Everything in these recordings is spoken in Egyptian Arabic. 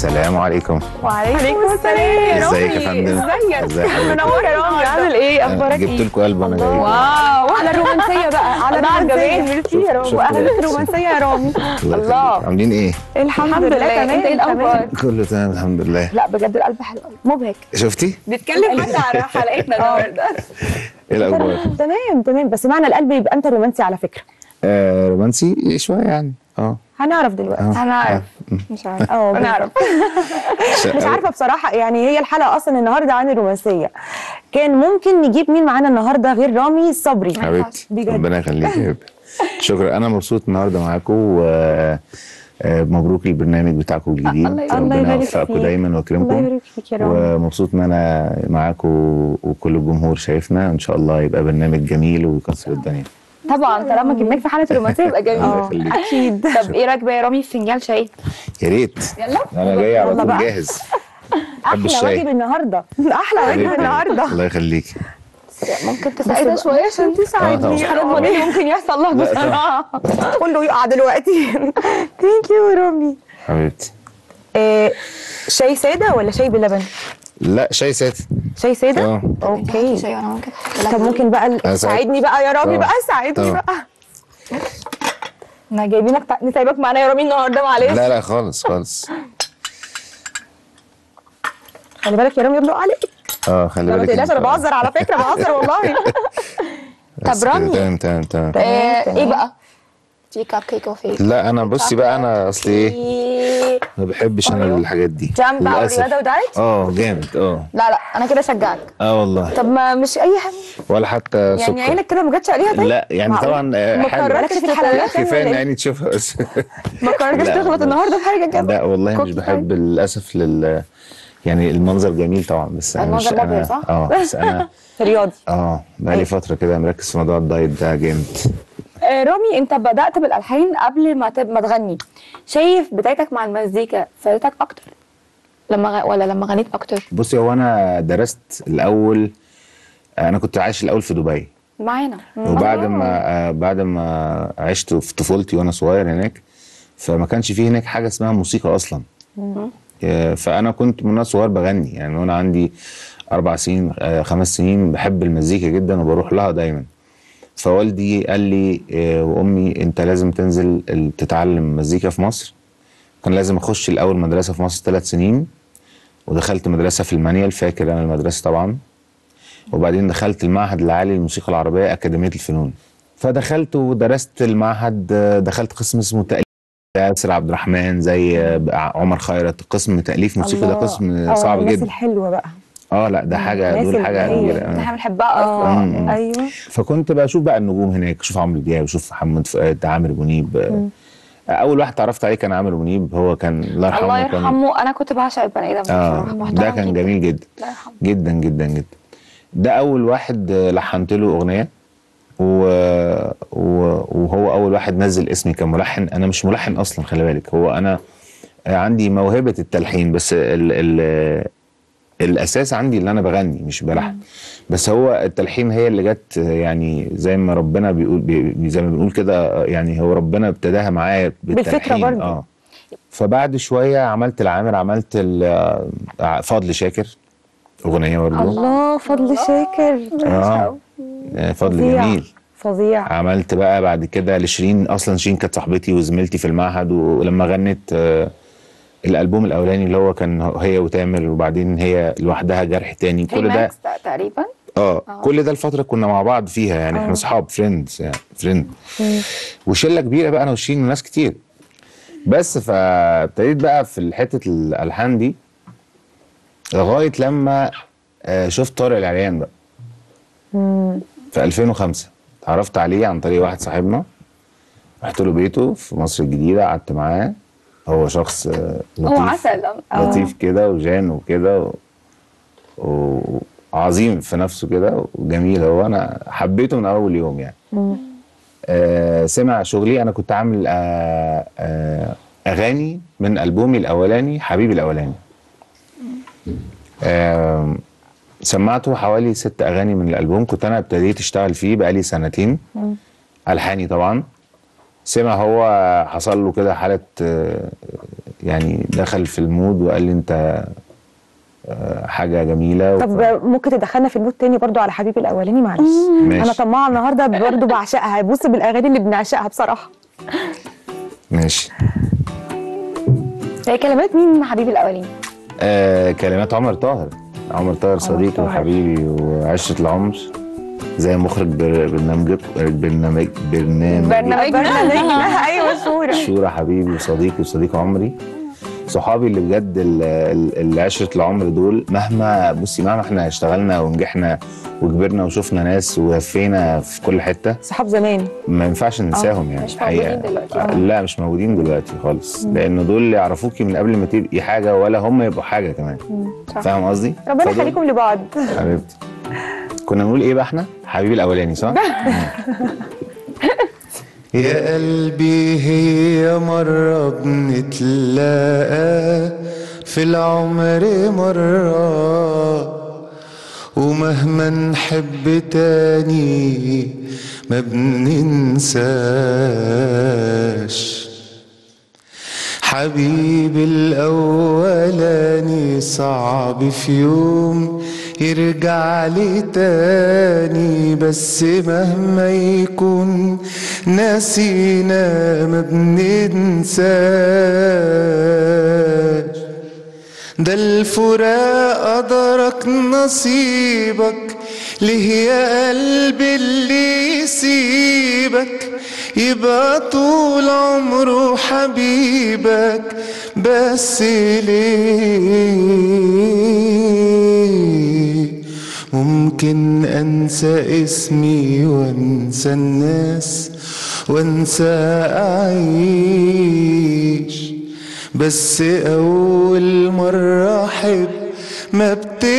السلام عليكم وعليكم السلام ازيك يا فندم ازيك ازيك حضرتك منور يا رامي عامل ايه اخبارك جبت ايه لكم قلب وانا جاي واو على الرومانسيه بقى على بعد الرومانسيه جمال. ميرسي يا رامي شفت- واهلا شفت- الرومانسيه يا رامي الله الله. يخليك. عاملين ايه؟ الحمد لله انت ايه الاخبار كله تمام الحمد لله لا بجد القلب حلو قوي مبهج شفتي؟ بيتكلم حتى على حلقتنا النهارده ايه الاخبار؟ تمام تمام بس معنى القلب يبقى انت رومانسي على فكره آه رومانسي شويه يعني اه هنعرف دلوقتي آه. هنعرف آه. مش عارفه اه هنعرف مش عارفه بصراحه يعني هي الحلقه اصلا النهارده عن الرومانسيه كان ممكن نجيب مين معانا النهارده غير رامي صبري حبيبتي بجد. ربنا يخليك يا حبيبي شكرا انا مبسوط النهارده معاكم و آه، مبروك البرنامج بتاعكم الجديد الله يبارك الله ربنا يبارك يوفقكم فيك. دايما الله ويكرمكم يبارك فيك يا رامي ومبسوط ان انا معاكم وكل الجمهور شايفنا ان شاء الله يبقى برنامج جميل ويكسر الدنيا طبعا طالما جبناك في حاله الرومانسيه يبقى جميل الله يخليك. اكيد طب ايه رايك بقى يا رامي في فنجان شاي يا ريت يلا انا جاي على يلا طول بقى. جاهز بحب احلى واجب الشاي النهارده احلى واجب حبيبتي. النهارده الله يخليك ممكن تساعدها شويه عشان تساعدني طبعا. حاجات مهمه ممكن يحصل لها لا، بصراحه كله يقع دلوقتي ثانك يو يا رامي حبيبتي آه، شاي ساده ولا شاي بلبن لا شاي ساتي شاي ساده اه اوكي شاي وانا ممكن طب ممكن بقى ال- أساعد. ساعدني بقى يا رامي طبعا. بقى ساعدني طبعا. بقى احنا جايبينك تع- نسايبك معانا يا رامي النهارده معلش لا لا خالص خالص خلي بالك يا رامي يبدو عليك اه خلي لا ما بالك تقلقش انا انت. بهزر على فكره بهزر والله بس طب كده، رامي. تمام تمام تمام آه، ايه بقى في كاب كيك وفي لا انا بصي بقى انا اصل ايه ما بحبش انا الحاجات دي جامب بقى للأسف. ورياضه ودايت اه جامد اه لا لا انا كده اشجعك اه والله طب ما مش اي حاجه ولا حتى سكر يعني عينك كده ما جاتش عليها طيب لا يعني معقول؟ طبعا آه، ما حلو قررتش في الحلقات كفايه ان عيني تشوفها بس ما قررتش لا، تغلط لا. النهارده في حاجه كده لا والله مش كوكي بحب للاسف لل يعني المنظر جميل طبعا بس انا مش المنظر مبهر، انا صح؟ اه بس انا رياضي اه بقالي فتره كده مركز في موضوع الدايت ده جامد آه، رامي انت بدات بالالحان قبل ما تب... ما تغني شايف بدايتك مع المزيكا فادتك اكتر لما غ... ولا لما غنيت اكتر بصي هو انا درست الاول انا كنت عايش الاول في دبي معانا وبعد ما آه بعد ما عشت في طفولتي وانا صغير هناك فما كانش فيه هناك حاجه اسمها موسيقى اصلا آه، فانا كنت من وانا صغير بغني يعني وانا عندي اربع سنين آه، خمس سنين بحب المزيكا جدا وبروح لها دايما فوالدي قال لي آه، وامي انت لازم تنزل ال- تتعلم مزيكا في مصر كان لازم اخش الاول مدرسه في مصر ثلاث سنين ودخلت مدرسه في المانيال فاكر انا المدرسه طبعا وبعدين دخلت المعهد العالي للموسيقى العربيه اكاديميه الفنون فدخلت ودرست المعهد آه، دخلت قسم اسمه تأليف ياسر عبد الرحمن زي آه، عمر خيرت قسم تأليف موسيقى ده الله. قسم آه، صعب الناس جدا الحلوه بقى اه لا ده حاجه الناس دول اللي حاجه هي- كبيره احنا آه. بنحبها اصلا مم. اه ايوه فكنت بشوف بقى النجوم هناك اشوف عمرو دياب اشوف محمد فؤاد عامر منيب آه، اول واحد اتعرفت عليه كان عامر منيب هو كان الله يرحمه الله كان- يرحمه انا كنت بعشق البني ادم ده اه بصراحة، محترم ده كان جداً. جميل جدا الله يرحمه جدا جدا جدا ده اول واحد آه، لحنت له اغنيه و... و... وهو اول واحد نزل اسمي كملحن انا مش ملحن اصلا خلي بالك هو انا آه، عندي موهبه التلحين بس ال... ال... الاساس عندي اللي انا بغني مش بلحن بس هو التلحين هي اللي جت آه، يعني زي ما ربنا بيقول بي... زي ما بنقول كده آه، يعني هو ربنا ابتداها معايا بالفطرة بالتلحين برضه. اه فبعد شويه عملت العامر عملت ال- آه، فضل شاكر اغنيه برضه الله فضل شاكر اه آه، فضل فظيع. جميل فظيع عملت بقى بعد كده لشيرين اصلا شيرين كانت صاحبتي وزميلتي في المعهد ولما غنت آه، الالبوم الاولاني اللي هو كان هي وتامر وبعدين هي لوحدها جرح تاني كل ده ريماكس تقريبا اه كل ده الفتره كنا مع بعض فيها يعني احنا اصحاب فريندز يعني فريند وشله كبيره بقى انا وشيرين وناس كتير بس فابتديت بقى في حته الالحان دي لغايه لما آه، شفت طارق العريان بقى في 2005 اتعرفت عليه عن طريق واحد صاحبنا رحت له بيته في مصر الجديده قعدت معاه هو شخص آه، هو لطيف عسل لطيف كده وجان وكده و... وعظيم في نفسه كده وجميل هو انا حبيته من اول يوم يعني آه سمع شغلي انا كنت عامل آه آه اغاني من البومي الاولاني حبيبي الاولاني آه سمعته حوالي ست اغاني من الالبوم كنت انا ابتديت اشتغل فيه بقالي سنتين الحاني طبعا سمع هو حصل له كده حاله آه، يعني دخل في المود وقال لي انت آه، حاجه جميله طب وف- ممكن تدخلنا في المود تاني برضو على حبيبي الاولاني معلش ماشي. انا طماعه النهارده برضو بعشقها بص بالاغاني اللي بنعشقها بصراحه ماشي هي كلمات مين حبيبي الاولاني آه كلمات عمر طاهر عمر طاهر صديقي طاهر. وحبيبي وعشرة العمر زي مخرج بر- برنامج برنامج برنامج برنامج برنامجنا ايوه شورى شورى حبيبي وصديقي وصديق عمري صحابي اللي بجد ال- ال- اللي عشرة العمر دول مهما بصي مهما احنا اشتغلنا ونجحنا وكبرنا وشفنا ناس وهفينا في كل حته صحاب زمان ما ينفعش ننساهم يعني مش موجودين حقيقة. دلوقتي. آه، لا مش موجودين دلوقتي خالص لان دول اللي يعرفوكي من قبل ما تبقي حاجه ولا هم يبقوا حاجه كمان صح. فاهم قصدي؟ ربنا فدول- يخليكم لبعض حبيبتي كنا بنقول ايه بقى احنا؟ حبيبي الاولاني صح؟ يا قلبي هي مرة بنتلاقى في العمر مرة ومهما نحب تاني ما بننساش حبيبي الأولاني صعب في يوم يرجع لي تاني بس مهما يكون ناسينا ما بننساش ده الفراق أدرك نصيبك ليه يا قلبي اللي يسيبك يبقى طول عمره حبيبك بس ليه ممكن أنسى اسمي وأنسى الناس وأنسى أعيش بس أول مرة أحب ما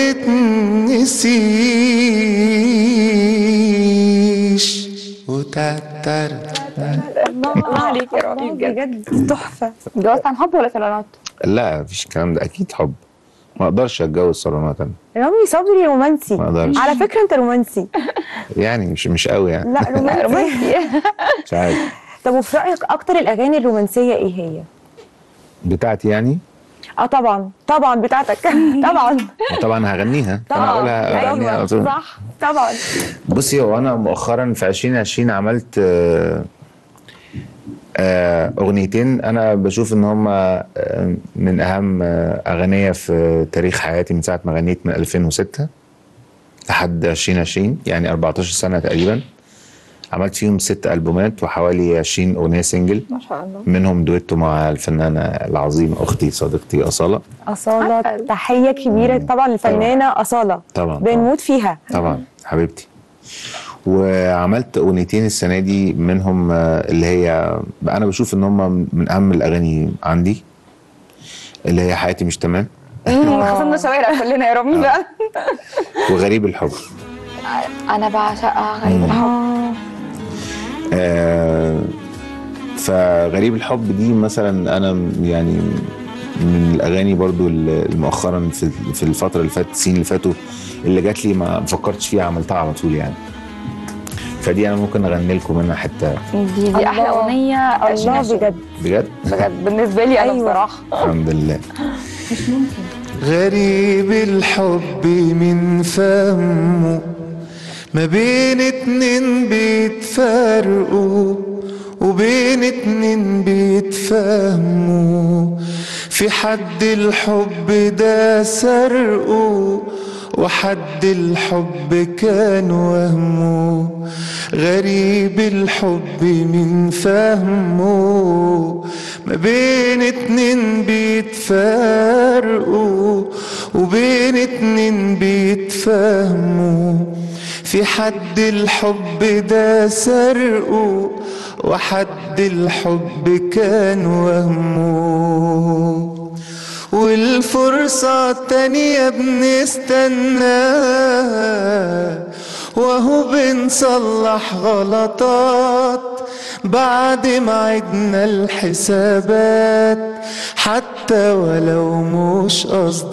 بتتنسيش وتعتر الله عليك يا رامي بجد بجد تحفه اتجوزت عن حب ولا صالونات؟ لا مفيش الكلام ده اكيد حب ما اقدرش اتجوز صالونات انا رامي صبري رومانسي ما أقدرش. على فكره انت رومانسي يعني مش مش قوي يعني لا لا رومانسي رومانسي مش عارف طب وفي رايك اكتر الاغاني الرومانسيه ايه هي بتاعتي يعني اه طبعا طبعا بتاعتك طبعا وطبعا هغنيها انا طبعا اقولها اغنيها على ايوه طول. صح طبعا بصي هو انا مؤخرا في 2020 عملت آه، آه، اغنيتين انا بشوف ان هم من اهم آه، اغنيه في تاريخ حياتي من ساعه ما غنيت من 2006 لحد 2020 يعني 14 سنه تقريبا عملت فيهم ست البومات وحوالي 20 اغنيه سنجل ما شاء الله منهم دويتو مع الفنانه العظيمه اختي صديقتي اصاله اصاله عسل. تحيه كبيره طبعا للفنانه اصاله طبعا بنموت فيها طبعا حبيبتي وعملت اغنيتين السنه دي منهم آه، اللي هي انا بشوف ان هم من اهم الاغاني عندي اللي هي حياتي مش تمام خصمنا شوارع كلنا يا رامي بقى وغريب الحب انا بعشقها غريب الحب آه فغريب الحب دي مثلا انا يعني من الاغاني برضو اللي مؤخرا في في الفتره اللي فاتت السنين اللي فاتوا اللي جات لي ما فكرتش فيها عملتها على طول يعني فدي انا ممكن اغني لكم منها حته دي دي احلى الله. اغنيه الله 2020. بجد بجد بجد بالنسبه لي انا أيوة. بصراحه الحمد لله غريب الحب من فهمه ما بين اتنين بيتفرقوا وبين اتنين بيتفهموا في حد الحب ده سرقه وحد الحب كان وهمه غريب الحب من فهمه ما بين اتنين بيتفرقوا وبين اتنين بيتفهموا في حد الحب ده سرقه وحد الحب كان وهمه والفرصة التانية بنستناها وهو بنصلح غلطات بعد ما عدنا الحسابات حتى ولو مش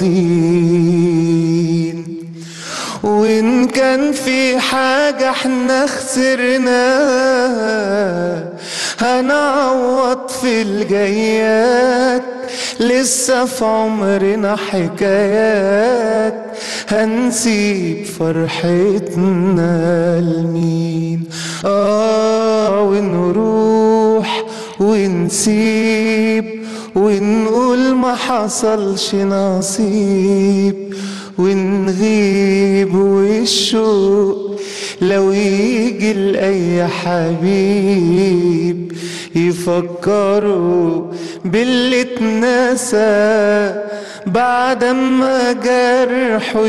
قاصدين وإن كان في حاجة احنا خسرناها هنعوض في الجيات لسه في عمرنا حكايات هنسيب فرحتنا لمين آه ونروح ونسيب ونقول ما حصلش نصيب ونغيب والشوق لو يجي لأي حبيب يفكروا باللي اتنسى بعد ما جرحه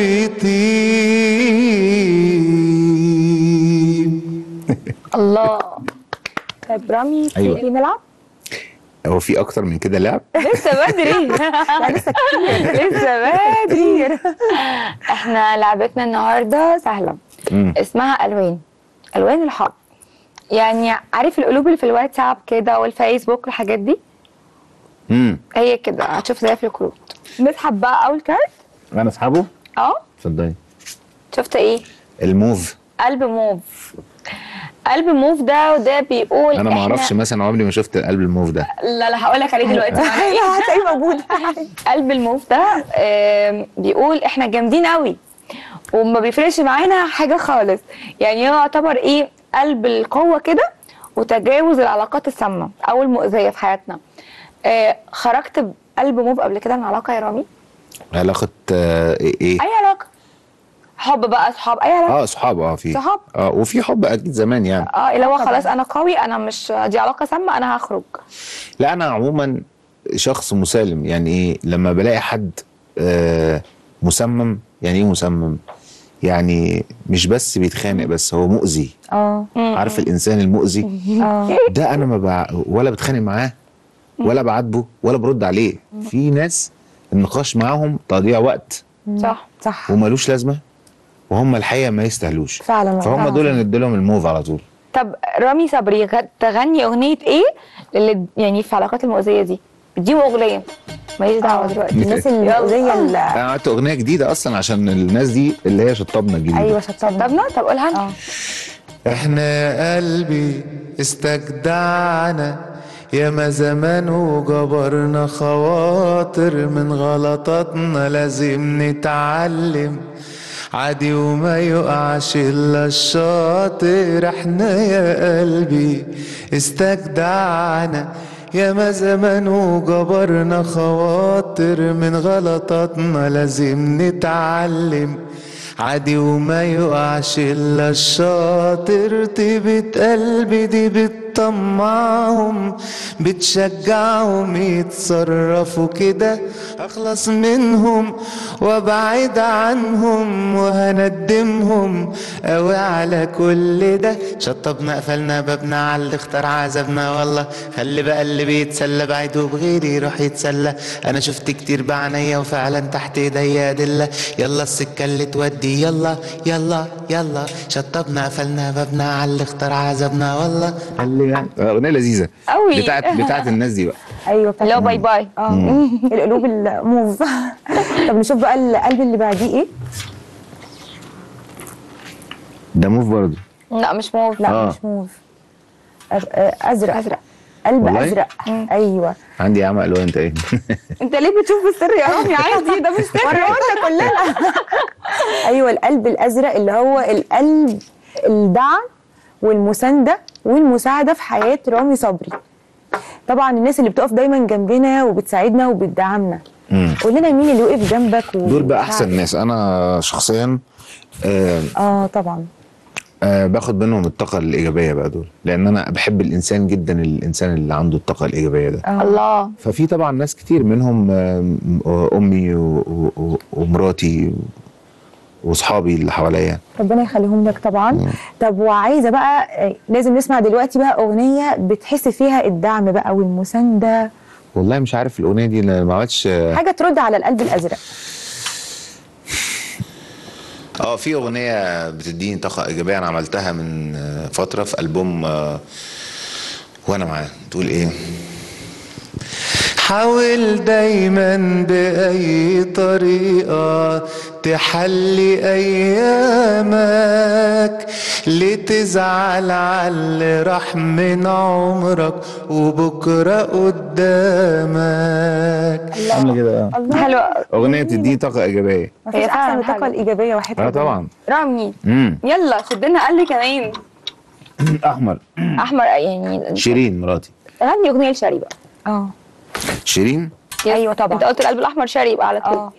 يطيب الله طيب رامي أيوة. تيجي نلعب هو في اكتر من كده لعب لسه بدري لا لسه كتير لسه بدري احنا لعبتنا النهارده سهله مم. اسمها الوان الوان الحب يعني عارف القلوب اللي في الواتساب كده والفيسبوك والحاجات دي امم هي كده هتشوف زي في الكروت نسحب بقى اول كارت انا اصحابه اه اتفضلي شفت ايه الموف قلب موف قلب موف ده وده بيقول انا ما إحنا- اعرفش مثلا عمري ما شفت قلب الموف ده لا لا هقول لك عليه دلوقتي معناه إيه. هتلاقيه موجود قلب الموف ده آم، بيقول احنا جامدين قوي وما بيفرقش معانا حاجه خالص يعني هو يعتبر ايه قلب القوه كده وتجاوز العلاقات السامه او المؤذيه في حياتنا آه خرجت بقلب موف قبل كده من علاقه يا رامي علاقه آه، ايه اي علاقه حب بقى اصحاب اي علاقه اه صحاب اه في صحاب. اه وفي حب اكيد زمان يعني اه اللي هو خلاص انا قوي انا مش دي علاقه سامه انا هخرج لا انا عموما شخص مسالم يعني ايه لما بلاقي حد آه مسمم يعني ايه مسمم يعني مش بس بيتخانق بس هو مؤذي اه عارف الانسان المؤذي اه ده انا ما بع... ولا بتخانق معاه ولا بعاتبه ولا برد عليه في ناس النقاش معاهم تضييع وقت صح صح وملوش لازمه وهم الحقيقه ما يستاهلوش فعلا فهم والله. دول اللي نديلهم الموف على طول طب رامي صبري غ- تغني اغنيه ايه اللي يعني في العلاقات المؤذيه دي اديهم اغنيه ماليش دعوه دلوقتي الناس المؤذيه اللي انا عملت اغنيه جديده اصلا عشان الناس دي اللي هي شطبنا الجديد ايوه شطبنا طب طب قولها لنا اه احنا قلبي استجدعنا ياما زمان وجبرنا خواطر من غلطاتنا لازم نتعلم عادي وما يقعش الا الشاطر احنا يا قلبي استجدعنا ياما زمان وجبرنا خواطر من غلطاتنا لازم نتعلم عادي وما يقعش الا الشاطر طيبة قلبي دي بتطمعهم بتشجعهم يتصرفوا كده اخلص منهم وابعد عنهم وهندمهم قوي على كل ده شطبنا قفلنا بابنا على اللي اختار عذبنا والله خلي بقى اللي بيتسلى بعيده بغيري يروح يتسلى انا شفت كتير بعينيا وفعلا تحت ايديا ادله يلا السكه اللي تودي يلا يلا يلا شطبنا قفلنا بابنا على اللي اختار عذبنا والله خلي آه، اغنيه لذيذه أوي. بتاعت بتاعت الناس دي بقى ايوه بتاعت اللي هو باي باي اه القلوب الموف طب نشوف بقى القلب اللي بعديه ايه ده موف برضه لا مش موف لا آه. مش موف أز- آه، ازرق أزرق. قلب والله؟ ازرق ايوه عندي يا عم الوان انت ايه انت ليه بتشوف السر يا رامي عادي ده مش سر قلنا كلنا ايوه القلب الازرق اللي هو القلب الدعم والمسانده والمساعده في حياه رامي صبري طبعا الناس اللي بتقف دايما جنبنا وبتساعدنا وبتدعمنا مم. قول لنا مين اللي وقف جنبك و... دول بقى احسن ناس انا شخصيا آه اه طبعا آه باخد منهم الطاقه الايجابيه بقى دول لان انا بحب الانسان جدا الانسان اللي عنده الطاقه الايجابيه ده آه. الله ففي طبعا ناس كتير منهم آه، امي و- و- ومراتي واصحابي اللي حواليا ربنا يخليهم لك طبعا طب وعايزه بقى آه، لازم نسمع دلوقتي بقى اغنيه بتحس فيها الدعم بقى والمسانده والله مش عارف الاغنيه دي أنا ما عملتش حاجه ترد على القلب الازرق اه في اغنيه بتديني طاقه ايجابيه انا عملتها من آه، فتره في البوم آه، وانا معاه تقول ايه حاول دايما بأي طريقة تحلي أيامك ليه تزعل على اللي راح من عمرك وبكرة قدامك عامله كده آه. حلوة اغنيه تديني طاقه ايجابيه مفيش هي احسن فعلاً من الطاقه حلوة. الايجابيه واحد اه طبعا رامي امم يلا شدنا قال لي كمان احمر احمر يعني شيرين مراتي غني اغنيه لشاري بقى اه شيرين أيوة طبعاً. انت قلت القلب الاحمر شاري يبقى على طول اه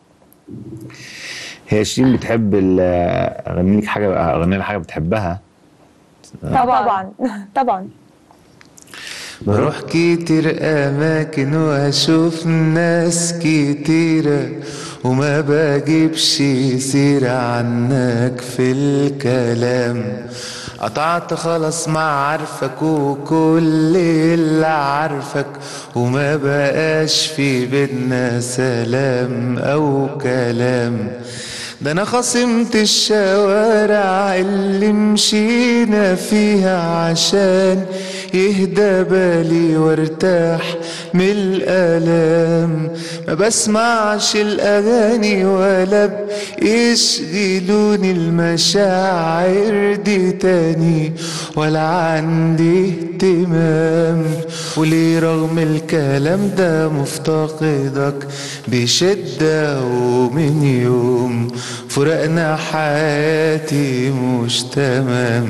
هي شيرين بتحب ال- اغني لك حاجه اغني لها حاجه بتحبها طبعا طبعا طبعا بروح كتير أماكن وأشوف ناس كتيرة وما بجيبش سيرة عنك في الكلام قطعت خلاص ما عارفك وكل اللي عارفك وما بقاش في بينا سلام أو كلام ده انا خصمت الشوارع اللي مشينا فيها عشان يهدى بالي وارتاح من الالام ما بسمعش الاغاني ولا بيشغلوني المشاعر دي تاني ولا عندي اهتمام وليه رغم الكلام ده مفتقدك بشدة ومن يوم فرقنا حياتي مش تمام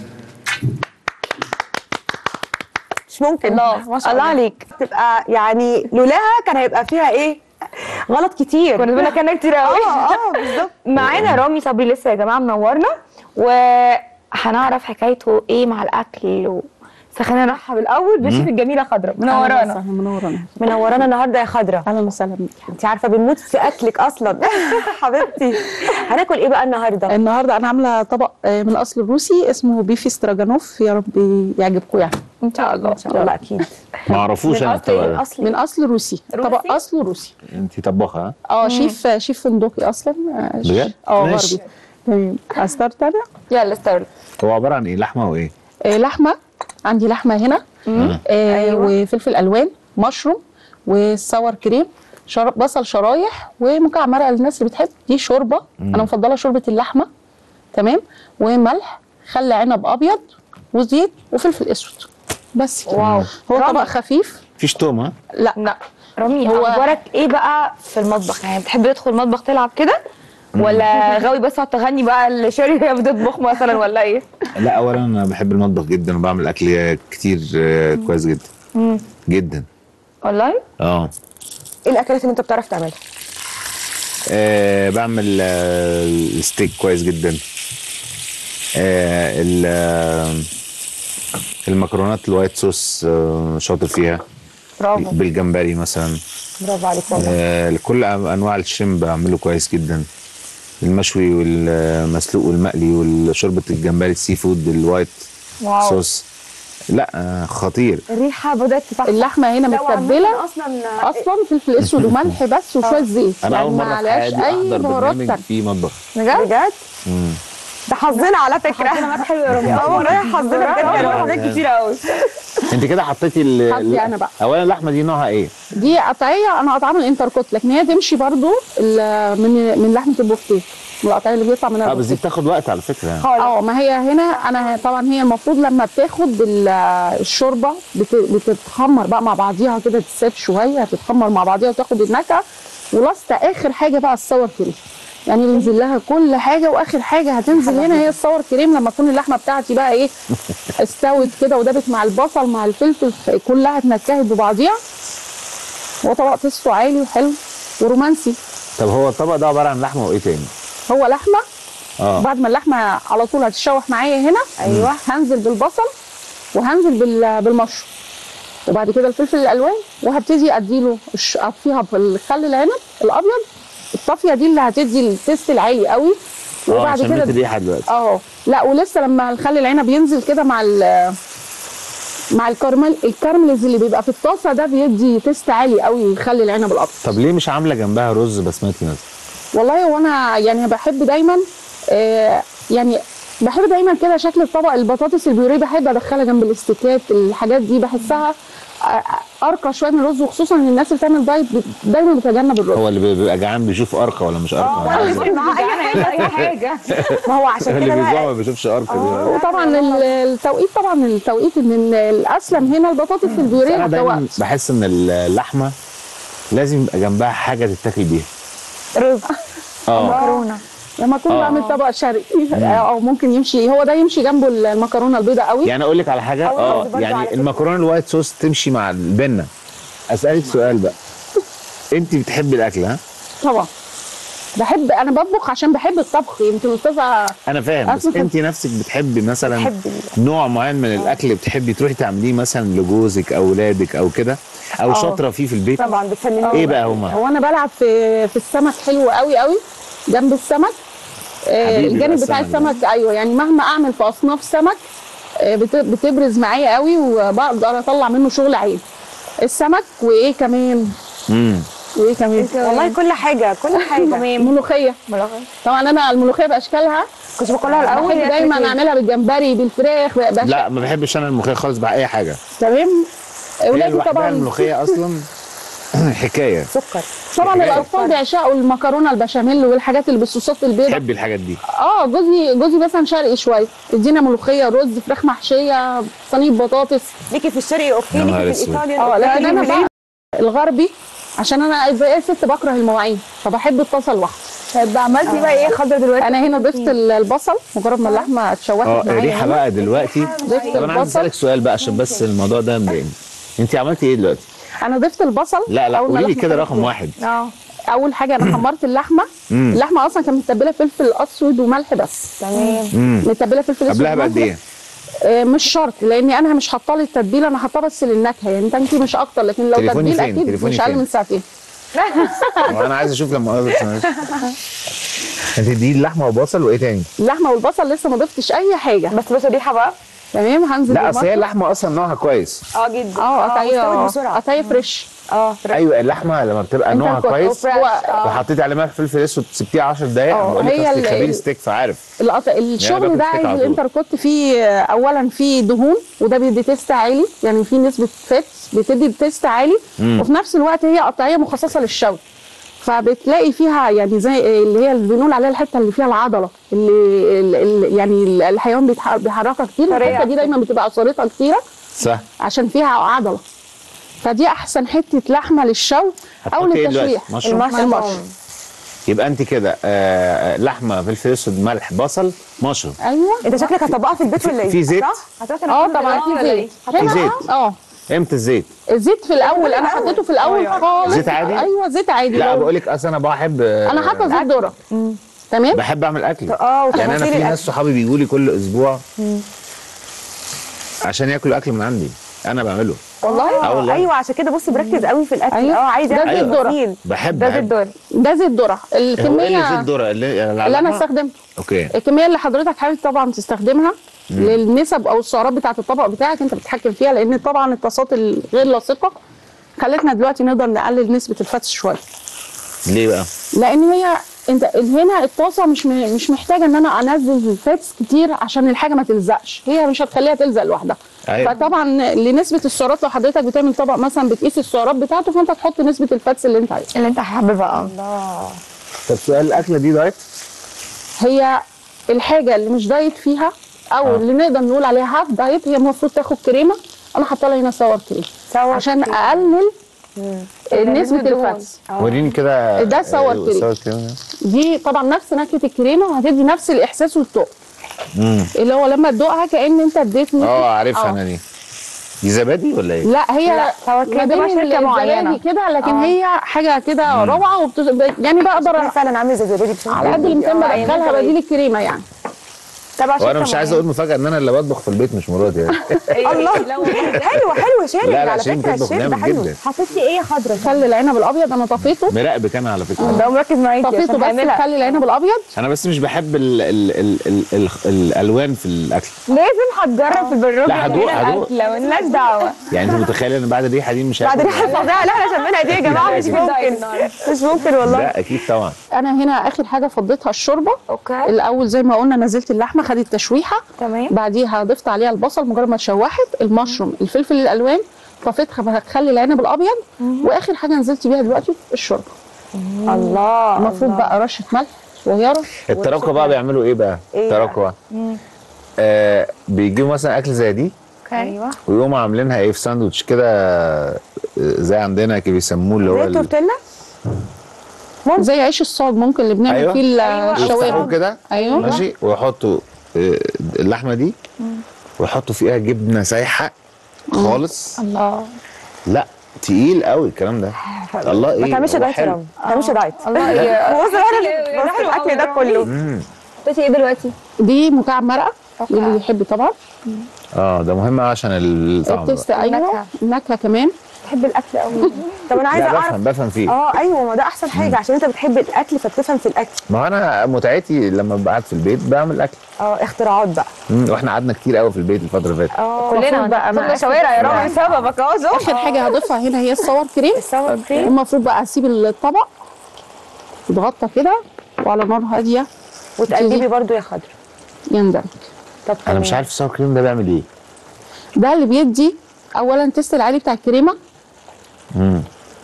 مش ممكن الله ما شاء الله عليك تبقى يعني لولاها كان هيبقى فيها ايه غلط كتير كنا بنقول كان كتير قوي اه اه بالظبط معانا رامي صبري لسه يا جماعه منورنا وهنعرف حكايته ايه مع الاكل و... فخلينا نرحب الاول بالشيف الجميله خضرا منورانا منورانا منورانا النهارده يا خضرا اهلا وسهلا بيك انت عارفه بنموت في اكلك اصلا حبيبتي هناكل ايه بقى النهارده النهارده انا عامله طبق آه، من اصل روسي اسمه بيفي ستراجانوف يا رب يعجبكم يعني ان شاء الله ان شاء الله اكيد ما اعرفوش انا الطبق ده اصلي من اصل روسي روسي؟ طبق اصله روسي انت طباخه ها؟ اه شيف شيف فندقي اصلا آه، ش- بجد؟ اه ماشي. غربي تمام استارت انا يلا ستارت هو عباره عن ايه لحمه وايه آه، لحمه عندي لحمه هنا مم. آه أيوة. وفلفل الوان مشروم وصور كريم شر... بصل شرايح ومكعب مرقه للناس اللي بتحب دي شوربه انا مفضله شوربه اللحمه تمام وملح خل عنب ابيض وزيت وفلفل اسود بس كده. واو. هو رائع. طبق خفيف مفيش توم ها لا لا رامي هو- اخبارك ايه بقى في المطبخ يعني بتحب تدخل المطبخ تلعب كده ولا غاوي بس تقعد تغني بقى الشاري وهي بتطبخ مثلا ولا ايه لا اولا انا بحب المطبخ جدا وبعمل اكل كتير آه، كويس جدا جدا والله اه ايه الاكلات اللي انت بتعرف تعملها آه، بعمل آه، الستيك كويس جدا آه، ال- آه، المكرونات الوايت صوص آه، شاطر فيها برافو بالجمبري مثلا برافو عليك والله آه، كل انواع الشريمب بعمله كويس جدا المشوي والمسلوق والمقلي وشوربه الجمبري السي فود الوايت واو صوص لا آه، خطير الريحه بدات تفتح اللحمه هنا لو عملنا متبله اصلا اصلا فلفل اسود وملح بس وشويه زيت انا يعني اول ما مره في عليهاش حياتي اي احضر بهارات برنامج تانية. فيه مطبخ بجد بجد مم. ده حظنا على فكره حظنا حلو يا رامي اه والله حظنا بجد بجد حلو حاجات كتير قوي انت كده حطيتي ال- حطي ال- أنا بقى. اولا اللحمه دي نوعها ايه؟ دي قطعيه انا قطعها من الانتركوت لكن هي تمشي برضو ال- من من لحمه البوفتيك من القطعيه اللي بيطلع منها اه بس دي البوفتيك. بتاخد وقت على فكره يعني. اه ما هي هنا انا طبعا هي المفروض لما بتاخد ال- الشوربه بت- بتتخمر بقى مع بعضيها كده تتساب شويه تتخمر مع بعضيها وتاخد النكهه ولاسطه اخر حاجه بقى الصور كريم يعني بينزل لها كل حاجه واخر حاجه هتنزل هنا هي الصور كريم لما تكون اللحمه بتاعتي بقى ايه استوت كده ودابت مع البصل مع الفلفل كلها اتنكهت ببعضيها هو طبق تيستو عالي وحلو ورومانسي طب هو الطبق ده عباره عن لحمه وايه تاني؟ هو لحمه اه بعد ما اللحمه على طول هتتشوح معايا هنا ايوه هنزل بالبصل وهنزل بال- بالمشروم وبعد كده الفلفل الالوان وهبتدي اديله الش- اطفيها بالخل العنب الابيض الطافيه دي اللي هتدي التيست العالي قوي اه وبعد شميت كده الريحه دلوقتي اه لا ولسه لما الخل العنب ينزل كده مع ال مع الكرمل الكرملز اللي بيبقى في الطاسه ده بيدي تيست عالي قوي خل العنب الابيض طب ليه مش عامله جنبها رز بسمتي مثلا؟ والله هو انا يعني بحب دايما آه يعني بحب دايما كده شكل الطبق البطاطس البيوريه بحب ادخلها جنب الاستيكات الحاجات دي بحسها آه، ارقى شويه من الرز وخصوصا ان الناس اللي بتعمل دايت بت- دايما بتتجنب الرز هو اللي بيبقى جعان بيشوف ارقى ولا مش ارقى أنا عايز أعرف. معاه اي حاجه اي حاجه ما هو عشان اللي كده بيجوع بقى ما بيشوفش ارقى دي وطبعا ال- التوقيت طبعا التوقيت ان إن الاسلم هنا البطاطس البيوريه انا ما دايما بتوقفش بحس ان اللحمه لازم يبقى جنبها حاجه تتاكل بيها رز اه مكرونه لما اكون آه. بعمل طبق شرقي او ممكن يمشي هو ده يمشي جنبه المكرونه البيضاء قوي يعني اقول لك على حاجه أول اه رز برضو على يعني فكرة. المكرونه الوايت صوص تمشي مع البنه اسالك سؤال بقى انت بتحبي الاكل ها طبعا بحب انا بطبخ عشان بحب الطبخ يمكن استاذه انا فاهم بس أصلاً انت نفسك بتحبي مثلا بحب نوع معين من الاكل بتحبي تروحي تعمليه مثلا لجوزك او ولادك او كده او شاطره فيه في البيت طبعا بتفنني ايه بقى هما هو انا بلعب في في السمك حلو قوي قوي جنب السمك آه، حبيبي الجانب بقى بتاع السمك السمك ايوه يعني مهما اعمل في اصناف سمك آه، بت- بتبرز معايا قوي وبقدر اطلع منه شغل عين السمك وايه كمان امم وايه كمان والله كل حاجه كل حاجه ملوخيه طبعا انا الملوخيه باشكالها كنت باكلها الاول بحب دايما اعملها بالجمبري بالفراخ بأشكال. لا ما بحبش انا الملوخيه خالص بقى اي حاجه تمام هي ولادي لوحدها طبعا الملوخيه اصلا حكايه سكر طبعا حكاية. الاطفال بيعشقوا المكرونه البشاميل والحاجات اللي بالصوصات البيضاء بحبي الحاجات دي اه جوزي جوزي مثلا شرقي شويه ادينا ملوخيه رز فراخ محشيه صينيه بطاطس ليكي في الشرقي اوكي يا ليكي نهار في أسود. الايطالي اه لكن انا الإيطالي بقى الغربي عشان انا زي اي ست بكره المواعين فبحب الطاسه لوحدها طب عملتي بقى ايه خضره دلوقتي انا هنا ضفت ال- البصل مجرد ما اللحمه اتشوحت اه معايا الريحه هنا. بقى دلوقتي ضفت طب انا عايز البصل اسالك سؤال بقى عشان بس الموضوع ده مضايقني انت عملتي ايه دلوقتي؟ انا ضفت البصل لا لا أول ما قولي لي اللحمة كده كانت رقم واحد اه اول حاجه انا حمرت اللحمه مم. اللحمه اصلا كانت متبله فلفل اسود وملح بس تمام امم متبله فلفل اسود قبلها بقد وملح. ايه؟ آه، مش شرط لاني انا مش حاطه لي التتبيله انا حاطاها بس للنكهه يعني انت مش اكتر لكن لو تليفوني تتبيل فين؟ اكيد تليفوني مش اقل فين؟ من ساعتين وانا عايز اشوف لما اقدر انت دي اللحمه وبصل وايه تاني؟ اللحمه والبصل لسه ما ضفتش اي حاجه بس بس ريحه بقى تمام هنزل لا اصل هي بالمصفى. اللحمه اصلا نوعها كويس اه جدا اه قطعيه واستوت بسرعة. قطعيه فريش اه ايوه اللحمه لما بتبقى انت نوعها كنت- كويس هو وحطيتي عليه ملح فلفل اسود سبتيه 10 دقايق اه، بقول لك هي اصل ال- خبير ال- ستيك فعارف القط... باكل الشغل ده ستيك عايز على طول. الانتركوت فيه آه، اولا فيه دهون وده بيدي تيست عالي يعني فيه نسبه فاتس بتدي تيست عالي وفي نفس الوقت هي قطعيه مخصصه للشوي فبتلاقي فيها يعني زي اللي هي اللي بنقول عليها الحته اللي فيها العضله اللي, اللي اللي- يعني الحيوان بيتح- بيحركها كتير طريقة. الحته دي دايما بتبقى اثارتها كتيره صح عشان فيها عضله فدي احسن حته لحمه للشوي او هتحطي ايه دلوقتي؟ للتشويح مشروم المشروم يبقى انت كده آه لحمه فلفل اسود ملح بصل مشروم ايوه انت شكلك هتطبقها في البيت ولا ايه؟ في زيت؟ صح؟ هتروحي اه تنزلي طبعا بالله في ولا زيت إيه؟ هنا زيت؟ اه امتى الزيت؟ الزيت في الاول انا حطيته في الاول خالص زيت عادي؟ ايوه زيت عادي لا لو- بقول لك اصل انا بحب آه، انا حاطه زيت ذره تمام بحب اعمل اكل اه يعني انا وتفاصيل في الأكل. ناس صحابي بيجوا لي كل اسبوع عشان ياكلوا اكل من عندي انا بعمله والله اه والله. ايوه عشان كده بص بركز قوي في الاكل أيوة. اه عايز ده يعمل زيت ذرة. تفاصيل. بحب ده زيت بحب. دوري ده زيت ذره هو ايه اللي زيت الكميه ذره اللي, اللي انا استخدمته اوكي الكميه اللي حضرتك حابب طبعا تستخدمها للنسب او السعرات بتاعه الطبق بتاعك انت بتتحكم فيها لان طبعا الطاسات الغير لاصقه خلتنا دلوقتي نقدر نقلل نسبه الفتس شويه ليه بقى؟ لان هي انت هنا الطاسه مش م- مش محتاجه ان انا انزل الفاتس كتير عشان الحاجه ما تلزقش هي مش هتخليها تلزق لوحدها أيوة. فطبعا لنسبه السعرات لو حضرتك بتعمل طبق مثلا بتقيس السعرات بتاعته فانت تحط نسبه الفاتس اللي انت عايزها اللي انت حاببها اه طب سؤال الاكله دي دايت؟ هي الحاجه اللي مش دايت فيها او آه. اللي نقدر نقول عليها هاف دايت هي المفروض تاخد كريمه انا حاطه لها هنا ساور كريم ساور عشان كريم. اقلل نسبه الدهون. الفاتس وريني كده ده صور آه، كريم. صور كريم دي طبعا نفس نكهه الكريمه وهتدي نفس الاحساس والطعم امم اللي هو لما تدوقها كان انت اديتني اه عارفها آه. انا دي دي زبادي ولا ايه؟ لا هي لا، سوا كريم ما بين تبقى شركة معينة. الزبادي كده لكن آه. هي حاجه كده روعه وبتز... يعني بقدر شكلها فعلا عامل زي زبادي بصراحه على قد الامكان آه، يعني بدخلها انت بديل الكريمه يعني تبع وانا مش عايز اقول مفاجاه ان انا اللي بطبخ في البيت مش مراتي يعني الله حلو حلو شيرين لا، لا، على شيرين فكره بتطبخ الشيف ده جامد حلو جدا. حطيتي ايه يا خضره خلي العنب الابيض انا طفيته مراقبك انا على فكره ده مركز معاكي طفيته عشان بس هعملها خلي العنب الابيض انا بس مش بحب ال ال ال ال ال الالوان في الاكل لازم هتجرب في البروجرام لا، هدوق- هدوق. مالناش دعوه يعني انت متخيله ان بعد الريحه دي مش بعد هاكل؟ ريحه الفظيعه اللي احنا شمينها دي يا جماعه مش ممكن مش ممكن والله لا اكيد طبعا انا هنا اخر حاجه فضيتها الشوربه اوكي الاول زي ما قلنا نزلت اللحمه خدت تشويحه تمام بعديها ضفت عليها البصل مجرد ما اتشوحت المشروم الفلفل الالوان اصطفيت هخلي العنب الابيض واخر حاجه نزلت بيها دلوقتي الشوربه الله المفروض الله. بقى رشه ملح صغيره التراكوة بقى بيعملوا ايه بقى؟ إيه التراكوة آه بيجيبوا مثلا اكل زي دي ايوه ويقوموا عاملينها ايه في ساندوتش كده آه، زي عندنا كده بيسموه اللي هو زي ال- التورتيلا زي عيش الصاج ممكن اللي بنعمل أيوة. فيه ال- يفتحوه الشاورما كده ايوه ماشي ويحطوا آه، اللحمه دي ويحطوا فيها جبنه سايحه خالص الله لا تقيل قوي الكلام ده الله ايه ما تعملش هو دايت يا حلو. رامي ما تعملش دايت الله يا بص انا بص الاكل ده كله مم. بس ايه دلوقتي؟ دي مكعب مرقه مكعب. اللي يحب طبعا اه ده مهم أوي عشان الطعم بقى. التست ايوه النكهة. النكهه كمان بحب الاكل قوي طب انا عايزه لا اعرف بفهم بفهم فيه اه ايوه ما ده احسن حاجه عشان انت بتحب الاكل فبتفهم في الاكل ما هو انا متعتي لما ببقى قاعد في البيت بعمل اكل اه اختراعات بقى مم، واحنا قعدنا كتير قوي في البيت الفتره اللي فاتت اه كلنا المفروض بقى كلنا مع شوارع يا رامي بسببك اه اخر حاجه هضيفها هنا هي الصور كريم السمر كريم المفروض بقى اسيب الطبق يتغطى كده وعلى نار هاديه وتقلبي برضو يا خضر يندمج طب انا مش عارف الساور كريم ده بيعمل ايه ده اللي بيدي اولا تيست العالي بتاع الكريمه مم.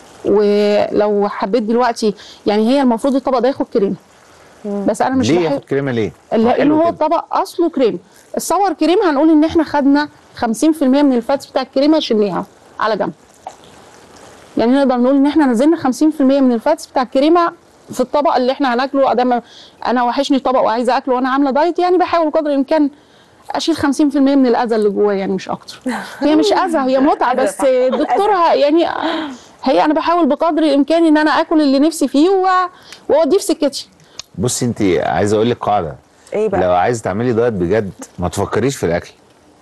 ولو حبيت دلوقتي يعني هي المفروض الطبق ده ياخد كريمه بس انا مش ليه بحب ياخد كريمه ليه؟ لان حلو هو كده. الطبق اصله كريم الصور كريم هنقول ان احنا خدنا 50% من الفاتس بتاع الكريمه شلناها على جنب يعني نقدر نقول ان احنا نزلنا 50% من الفاتس بتاع الكريمه في الطبق اللي احنا هناكله ادام انا وحشني طبق وعايزه اكله وانا عامله دايت يعني بحاول قدر الامكان اشيل 50% من الاذى اللي جواه يعني مش اكتر هي مش اذى هي متعه بس الدكتور ه- يعني هي انا بحاول بقدر الامكان ان انا اكل اللي نفسي فيه و- واوديه في سكتي بصي انت عايز اقول لك قاعده ايه بقى لو عايز تعملي دايت بجد ما تفكريش في الاكل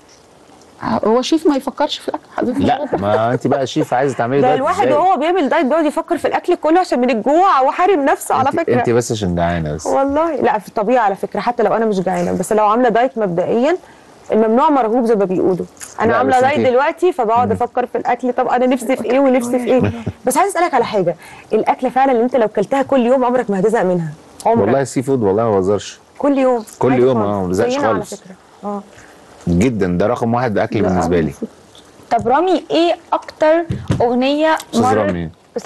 هو شيف ما يفكرش في الاكل حضرتك لا ما انت بقى شيف عايز تعملي ده دايت الواحد ازاي؟ وهو بيعمل دايت بيقعد يفكر في الاكل كله عشان من الجوع وحارم نفسه على انت- فكره انت بس عشان جعانه بس والله لا في الطبيعه على فكره حتى لو انا مش جعانه بس لو عامله دايت مبدئيا الممنوع مرغوب زي ما بيقولوا انا لا، عامله بس دايت انت- دلوقتي فبقعد افكر في الاكل طب انا نفسي في ايه ونفسي في ايه بس عايز اسالك على حاجه الاكله فعلا اللي انت لو كلتها كل يوم عمرك ما هتزهق منها عمرك والله السي فود والله ما بهزرش كل يوم كل عادي يوم، خالص. اه، ما بزهقش زينا على خالص. فكره اه جدا ده رقم واحد اكل بالنسبه لي طب رامي ايه اكتر اغنيه استاذ مرت رامي بس-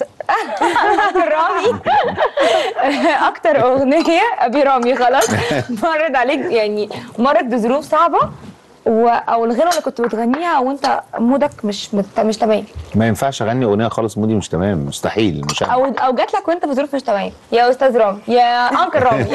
رامي اكتر اغنيه ابي رامي خلاص مرت عليك يعني مرت بظروف صعبه و... او الغنوه اللي كنت بتغنيها وانت مودك مش مت... مش تمام ما ينفعش اغني اغنيه خالص مودي مش تمام مستحيل مش او او جات لك وانت في ظروف مش تمام يا استاذ رامي يا انكل رامي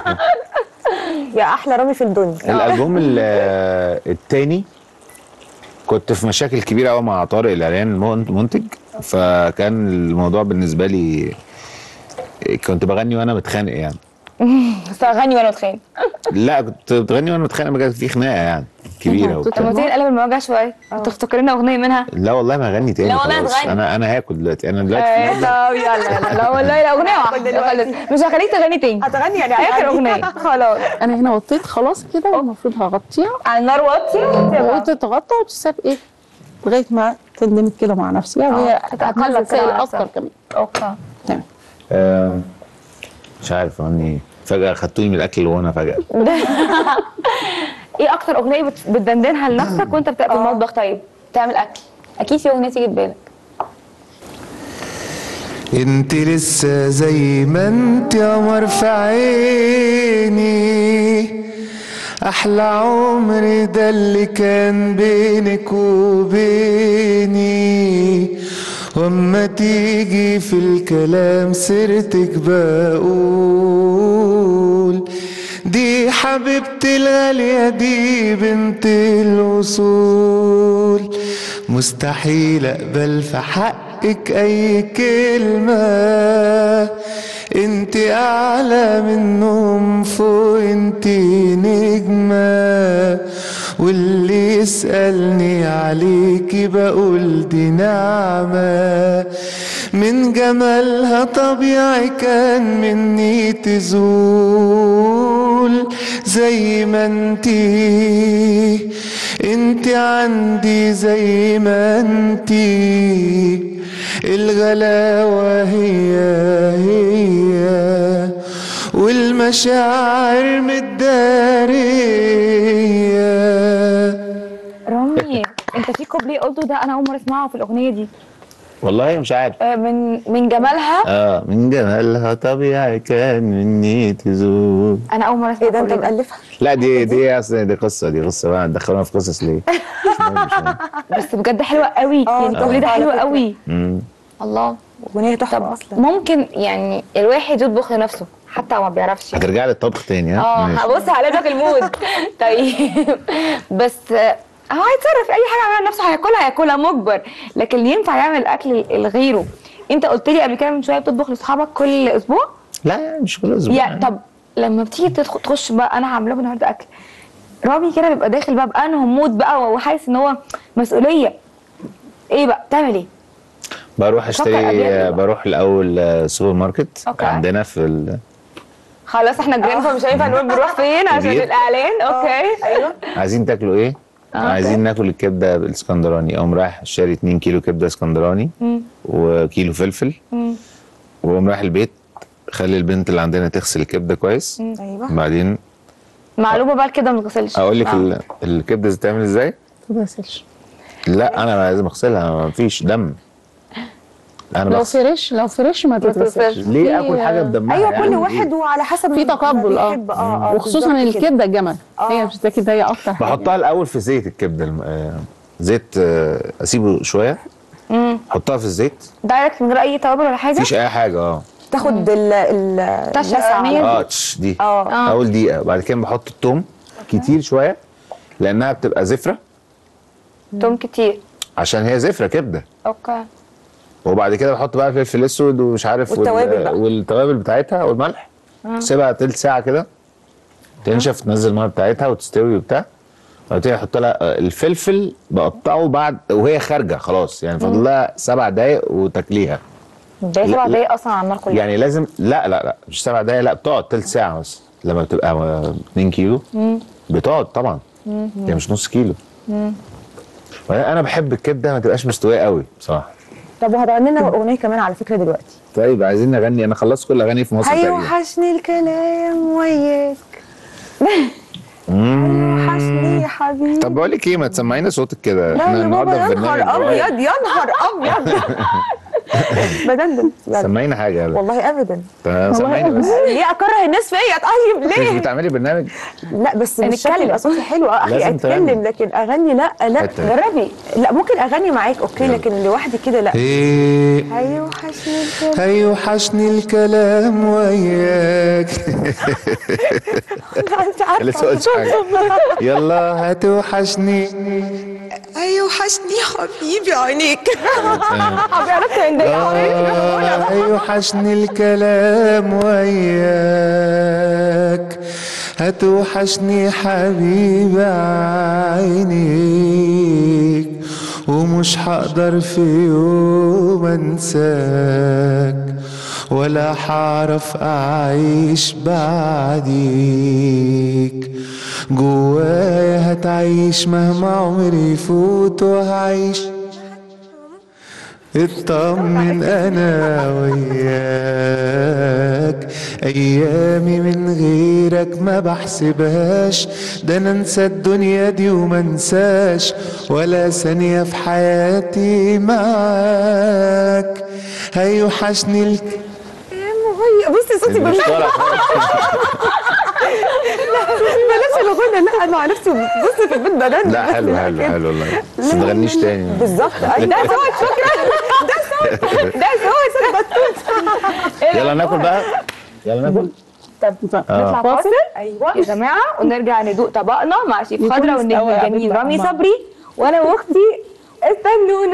يا احلى رامي في الدنيا الالبوم ال- التاني كنت في مشاكل كبيره قوي مع طارق الاعلان المنتج فكان الموضوع بالنسبه لي كنت بغني وانا متخانق يعني بس اغني وانا بتخانق لا كنت بتغني وانا متخانق ما كانت في خناقه يعني كبيره طب طب ما وبتاع. تيجي نقلب المواجهه شويه تفتكر لنا اغنيه منها لا والله ما هغني تاني لا والله خلاص. هتغني. انا انا هاكل دلوقتي انا دلوقتي آه، في مبلغ- طب يلا يلا لا والله لا اغنيه واحده خلاص مش هخليك تغني تاني هتغني يعني اخر هتغني. اغنيه خلاص انا هنا وطيت خلاص كده والمفروض هغطيها على النار واطيه وتتغطى وتساب ايه لغايه ما تندمج كده مع نفسها وهي اه، تتأقلم هتنزل كده سائل مع اكتر نفسها. كمان اوكي تمام آه، مش عارف اغني فجاه خدتوني من الاكل وانا فجاه ايه اكتر اغنيه بت- بتدندنها لنفسك وانت بتبقى في المطبخ طيب تعمل اكل اكيد في اغنيه تيجي في بالك انت لسه زي ما انت قمر في عيني احلى عمر ده اللي كان بينك وبيني واما تيجي في الكلام سيرتك بقول دي حبيبتي الغالية دي بنت الوصول مستحيل اقبل في حقك اي كلمة انت اعلى منهم فوق انت نجمة واللي يسألني عليكي بقول دي نعمة من جمالها طبيعي كان مني تزول زي ما انتي انتي عندي زي ما انتي الغلاوة هي هي والمشاعر متدارية رامي انت في كوبليه قلته ده انا اول مره اسمعه في الاغنيه دي والله مش عارف آه، من من جمالها اه من جمالها طبيعي كان مني تزول انا اول مره اسمع ايه ده انت الكوبليه ده. مألفها لا دي دي اصلا دي قصه دي قصه بقى دخلونا في قصص ليه؟ مش مهم، مش مهم. بس بجد حلوه قوي آه، يعني الكوبليه ده تحفة على حلو فكرة. قوي مم. الله اغنيه تحفه اصلا ممكن يعني الواحد يطبخ لنفسه حتى لو ما بيعرفش هترجع للطبخ تاني ها؟ اه ماشي. هبص هقلبك المود طيب بس آه، هو هيتصرف اي حاجه يعملها لنفسه هياكلها هياكلها مجبر لكن اللي ينفع يعمل اكل لغيره انت قلت لي قبل كده من شويه بتطبخ لاصحابك كل اسبوع لا يعني مش كل اسبوع يعني طب لما بتيجي تدخل تخش بقى انا هعمل لهم النهارده اكل رامي كده بيبقى داخل بقى بانه مود بقى وحاسس ان هو مسؤوليه ايه بقى بتعمل ايه بروح فكر قبلها اشتري بقى. بروح الاول آه، سوبر ماركت أوكي. عندنا في ال... خلاص احنا جيران فمش هينفع نقول بنروح فين عشان كبير. الاعلان اوكي ايوه عايزين تاكلوا ايه؟ أوكي. عايزين ناكل الكبده الاسكندراني اقوم رايح شاري 2 كيلو كبده اسكندراني وكيلو فلفل واقوم رايح البيت خلي البنت اللي عندنا تغسل الكبده كويس ايوه بعدين معلومه بقى كده ما تغسلش اقول لك آه. ال- الكبده بتتعمل ازاي؟ ما تغسلش لا انا لازم اغسلها ما فيش دم انا لو بغسل فريش لو فريش ما تتغسلش تتغسلش. ليه في- اكل حاجه بدمها ايوه يعني كل إيه؟ واحد وعلى حسب في ما تقبل اه بيحب. اه اه وخصوصا ان بالظبط كده. الكبده الجمل آه. هي بتتاكل هي اكتر حاجه بحطها الاول في زيت الكبده الم- آه، زيت آه، اسيبه شويه احطها في الزيت دايركت من غير اي توابل ولا حاجه مفيش اي حاجه اه تاخد ال ال تشرب اللسعة أمير. على اه طول. تش دي اه آه. اول دقيقه بعد كده بحط التوم كتير شويه لانها بتبقى زفره توم كتير عشان هي زفره كبده اوكي وبعد كده بحط بقى فلفل اسود ومش عارف وال- والتوابل بقى. والتوابل بتاعتها والملح سيبها تلت ساعه كده تنشف تنزل الميه بتاعتها وتستوي وبتاع بعد كده احط لها آه، الفلفل بقطعه بعد وهي خارجه خلاص يعني فاضل لها سبع دقايق وتاكليها ده لا- سبع لا. دقايق اصلا على النار كلها يعني لازم لا لا لا مش سبع دقايق لا بتقعد تلت ساعه بس لما بتبقى آه، 2 كيلو بتقعد طبعا يعني مش نص كيلو وبعدين انا بحب الكبده ما تبقاش مستويه قوي بصراحه طب وهتغني لنا اغنيه كمان على فكره دلوقتي طيب عايزين نغني انا خلصت كل الاغاني في مصر تقريبا هيوحشني الكلام وياك مم. هيوحشني يا حبيبي طب بقول لك ايه ما تسمعينا صوتك كده لا يا بابا يا نهار صغير. ابيض يا نهار ابيض بدندن يلا. سمعينا حاجه يلا والله ابدا طب سمعينا بس ليه اكره الناس فيا طيب مش ليه بتعملي برنامج لا بس مش نتكلم. شكل يبقى صوتي حلو اه اخي لازم اتكلم تغني. لكن اغني لا لا حتة. جربي لا ممكن اغني معاك اوكي لكن لوحدي كده لا ايه هيوحشني الكلام هيوحشني الكلام وياك انت عارفه لسه قلتش حاجه يلا هتوحشني هيوحشني حبيبي عينيك عرفت من ده آه هيوحشني الكلام وياك هتوحشني حبيب عينيك ومش هقدر في يوم انساك ولا هعرف اعيش بعديك جوايا هتعيش مهما عمري يفوت وهعيش اطمن انا وياك ايامي من غيرك ما بحسبهاش ده انا انسى الدنيا دي وما انساش ولا ثانية في حياتي معاك هيوحشني الك... بصي صوتي مش بلاش طالع بلاش الغنى لا انا مع نفسي بصي في البيت بدندن لا حلو حلو حلو والله بس ما تغنيش تاني بالظبط ايوه ده صوت شكرا ده صوت ده صوت يلا ناكل بقى يلا ناكل طب نطلع فاصل ايوه يا جماعه ونرجع ندوق طبقنا مع شيف يكون خضرا استوى والنجم قبل الجميل بقى رامي مع- صبري وانا واختي استنونا